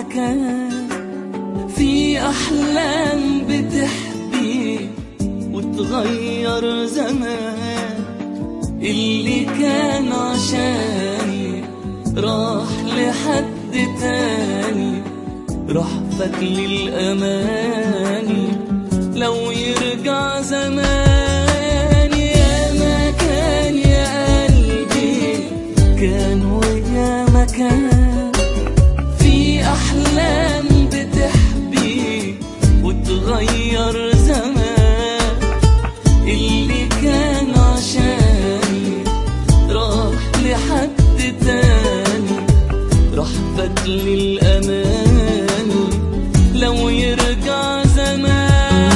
مكان في أحلام بتحبي وتغير زمان اللي كان عشاني راح لحد تاني راح فات للأماني لو يرجع زمان يا مكان يا قلبي كان ويا مكان في أحلام بتحبي وتغير زمان اللي كان عشاني راح لحد تاني راح فات للأماني لو يرجع زمان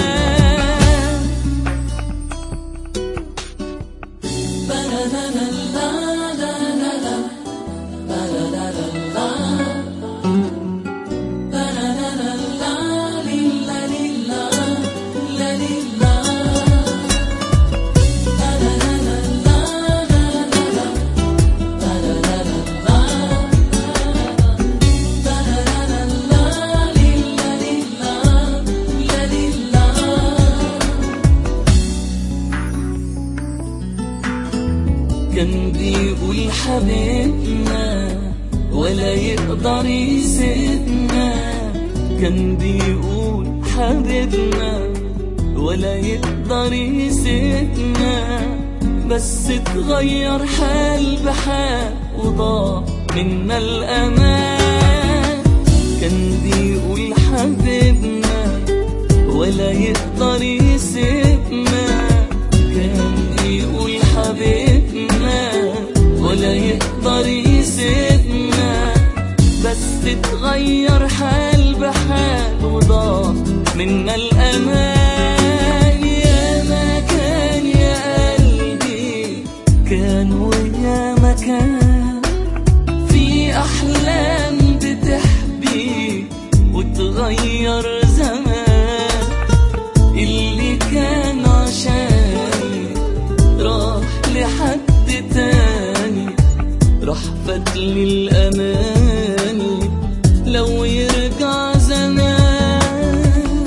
كان بيقول حبيبنا ولا يقدر يسيبنا كان بيقول حبيبنا ولا يقدر يسيبنا بس اتغير حال بحال وضاع منا الأمان كان بيقول حبيبنا ولا يقدر يسيبنا كان بيقول حبيبنا ولا يقدر يسيبنا بس تتغير حال بحال وضاع منا الأمان يا مكان يا قلبي كان ويا مكان في أحلام بتحبي وتغير زمان اللي كان عشاني راح لحد تاني راح فات للأماني لو يرجع زمان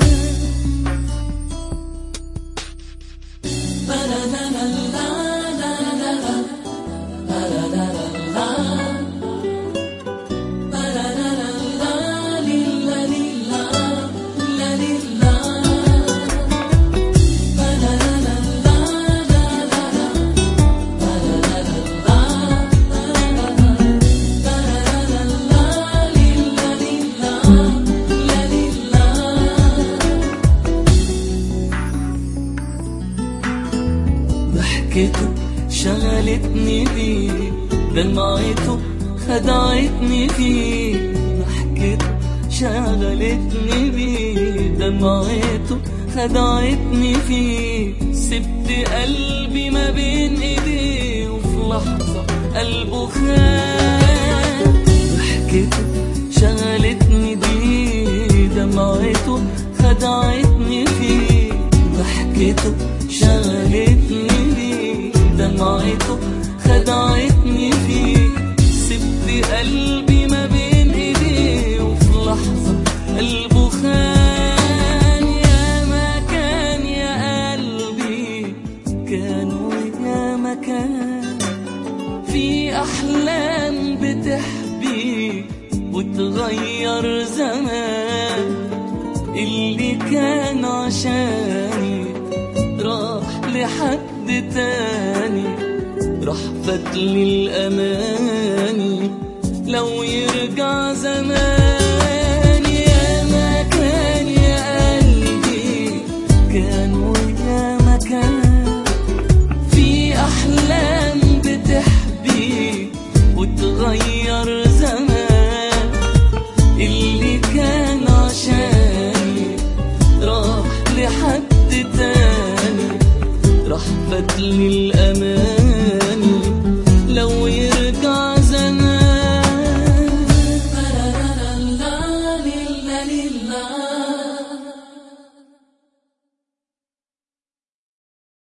ضحكته شغلتني بيه دمعته خدعتني فيه ضحكته شغلتني بيه دمعته خدعتني فيه سبت قلبي ما بين ايديه وفي لحظة قلبه خان ضحكته شغلتني بيه دمعته خدعتني فيه ضحكته شغلتني بيه دمعته خدعتني فيه سبت قلبي ما بين ايديه وفي لحظة قلبه خان يا مكان يا قلبي كان ويا مكان في أحلام بتحبي وتغير زمان اللي كان عشاني راح لحد تاني راح فات للأماني لو يرجع زمان